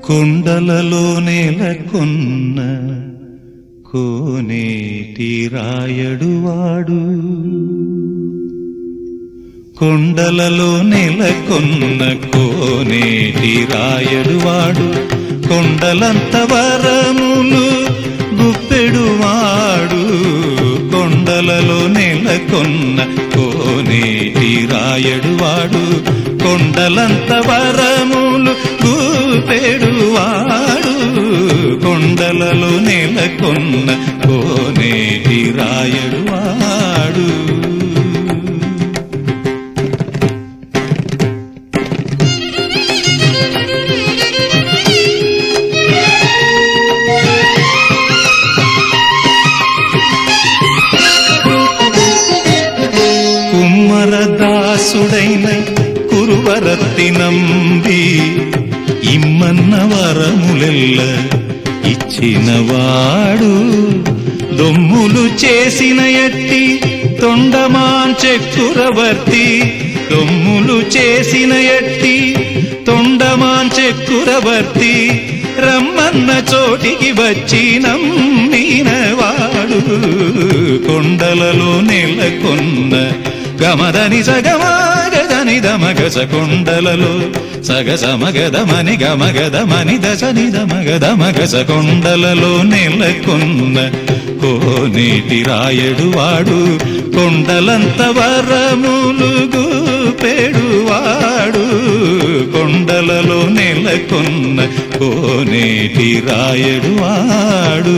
కొండలలో నెలకొన్న కోనేటి రాయడువాడు కొండలలో నెలకొన్న కోనేటి రాయడువాడు కొండలంత వరములు గుప్పెడువాడు కొండలలో నెలకొన్న కోనేటి రాయడువాడు కొండలంత వరములు గుప్పెడువాడు కొండలలో నెలకొన్న కోనేటి రాయడువాడు కుమ్మరదాసుడైన కురువరత్తి నంబి ఇమ్మన్న వరములెల్ల ఇచ్చినవాడు దొమ్ములు చేసిన ఎట్టి తొండమాన్ చెక్కురవర్తి దొమ్ములు చేసిన ఎట్టి తొండమాన్ చెక్కురవర్తి రమ్మన్న చోటికి వచ్చి నమ్మినవాడు కొండలలో నెలకొన్న గమదని సగమాగదని దమగస కొండలలో సగస మగదమని గమగదమని దశని దమగదమగస కొండలలో నెలకొన్న కోనేటి రాయడు వాడు కొండలంత వరములు గూపెడువాడు కొండలలో నెలకొన్న కోనేటి రాయడు వాడు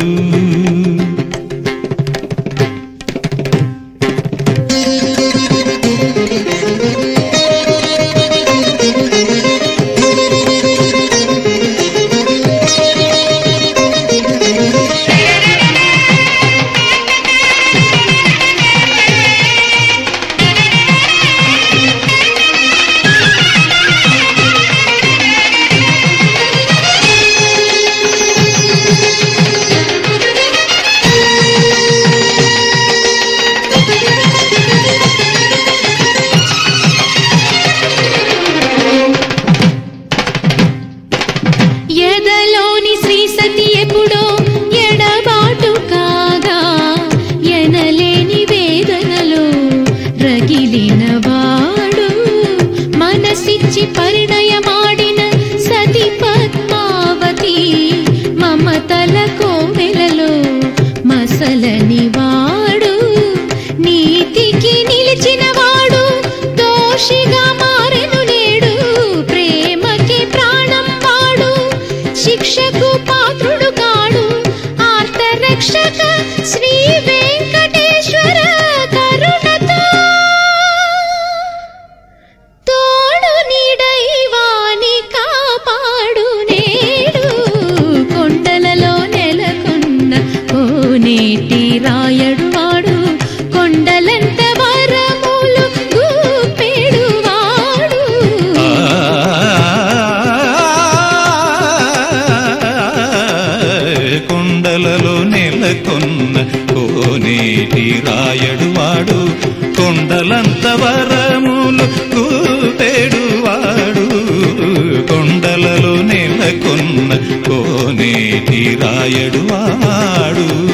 ఎదలోని శ్రీ సతి ఎప్పుడో ఎడబాటు కాగా ఎనలేని వేదనలో రగిలిన వాడు మనసిచ్చి పరిణయమాడిన సతి పద్మావతి మమతల కోవెలలో మసలని వాడు నీతికి నిలిచిన వాడు దోషిగా మారెను నేడు ప్రేమకి ప్రాణం వాడు శిక్షకు పాత్రుడు కాడు ఆర్తరక్షక శ్రీ వెంకటేశ్వర కరుణతో తోడు నీడైవాని కాపాడు నేడు కొండలలో నెలకొన్న కోనేటి రాయడు వాడు కొండలంత వరములు గూపెడు వాడు కొండలలో నెలకొన్న కోనేటి రాయడు వాడు కొండలంత వరములు కూపెడువాడు కొండలలో నెలకొన్న కోనేటి రాయడు వాడు